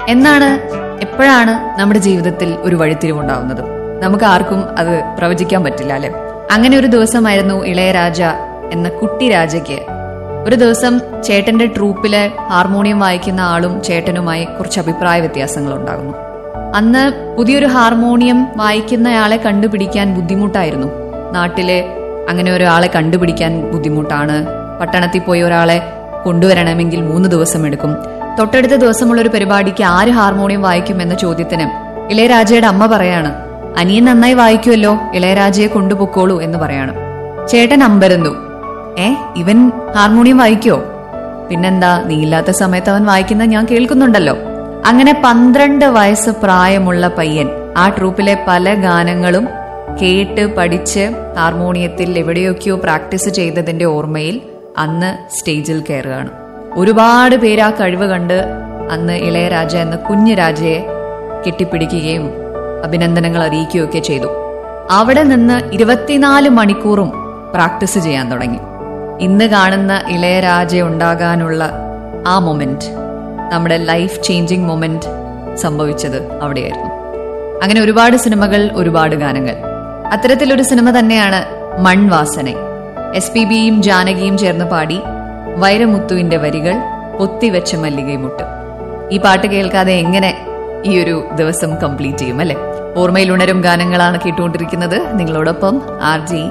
എന്നാണ് എപ്പോഴാണ് നമ്മുടെ ജീവിതത്തിൽ ഒരു വഴിത്തിരിവുണ്ടാവുന്നത് നമുക്ക് ആർക്കും അത് പ്രവചിക്കാൻ പറ്റില്ല അല്ലെ അങ്ങനെ ഒരു ദിവസമായിരുന്നു ഇളയരാജ എന്ന കുട്ടി രാജയ്ക്ക് ഒരു ദിവസം ചേട്ടന്റെ ട്രൂപ്പിലെ ഹാർമോണിയം വായിക്കുന്ന ആളും ചേട്ടനുമായി കുറച്ച് അഭിപ്രായ വ്യത്യാസങ്ങൾ ഉണ്ടാകുന്നു അന്ന് പുതിയൊരു ഹാർമോണിയം വായിക്കുന്നയാളെ കണ്ടുപിടിക്കാൻ ബുദ്ധിമുട്ടായിരുന്നു നാട്ടിലെ അങ്ങനെ ഒരാളെ കണ്ടുപിടിക്കാൻ ബുദ്ധിമുട്ടാണ് പട്ടണത്തിൽ പോയി ഒരാളെ കൊണ്ടുവരണമെങ്കിൽ മൂന്ന് ദിവസം എടുക്കും തൊട്ടടുത്ത ദിവസമുള്ള ഒരു പരിപാടിക്ക് ആര് ഹാർമോണിയം വായിക്കും എന്ന ചോദ്യത്തിന് ഇളയരാജയുടെ അമ്മ പറയാണ് അനിയൻ നന്നായി വായിക്കുമല്ലോ ഇളയരാജയെ കൊണ്ടുപൊക്കോളൂ എന്ന് പറയാണ് ചേട്ടൻ അമ്പരന്നു ഏ ഇവൻ ഹാർമോണിയം വായിക്കോ പിന്നെന്താ നീ ഇല്ലാത്ത സമയത്ത് അവൻ വായിക്കുന്ന ഞാൻ കേൾക്കുന്നുണ്ടല്ലോ അങ്ങനെ പന്ത്രണ്ട് വയസ്സ് പ്രായമുള്ള പയ്യൻ ആ ട്രൂപ്പിലെ പല ഗാനങ്ങളും കേട്ട് പഠിച്ച് ഹാർമോണിയത്തിൽ എവിടെയൊക്കെയോ പ്രാക്ടീസ് ചെയ്തതിന്റെ ഓർമ്മയിൽ അന്ന് സ്റ്റേജിൽ കയറുകയാണ് ഒരുപാട് പേര് ആ കഴിവ് കണ്ട് അന്ന് ഇളയരാജ എന്ന കുഞ്ഞു രാജയെ കെട്ടിപ്പിടിക്കുകയും അഭിനന്ദനങ്ങൾ അറിയിക്കുകയൊക്കെ ചെയ്തു അവിടെ നിന്ന് ഇരുപത്തിനാല് മണിക്കൂറും പ്രാക്ടീസ് ചെയ്യാൻ തുടങ്ങി ഇന്ന് കാണുന്ന ഇളയരാജ ഉണ്ടാകാനുള്ള ആ മൊമെന്റ് നമ്മുടെ ലൈഫ് ചേഞ്ചിങ് മൊമെന്റ് സംഭവിച്ചത് അവിടെയായിരുന്നു അങ്ങനെ ഒരുപാട് സിനിമകൾ ഒരുപാട് ഗാനങ്ങൾ അത്തരത്തിലൊരു സിനിമ തന്നെയാണ് മൺവാസനെ എസ് പി ബിയും ജാനകിയും ചേർന്ന് പാടി വൈരമുത്തുവിന്റെ വരികൾ പൊത്തിവെച്ച മല്ലികൈമുട്ട് ഈ പാട്ട് കേൾക്കാതെ എങ്ങനെ ഈ ഒരു ദിവസം കംപ്ലീറ്റ് ചെയ്യും അല്ലെ ഓർമ്മയിൽ ഉണരും ഗാനങ്ങളാണ് കേട്ടുകൊണ്ടിരിക്കുന്നത് നിങ്ങളോടൊപ്പം ആർ ജി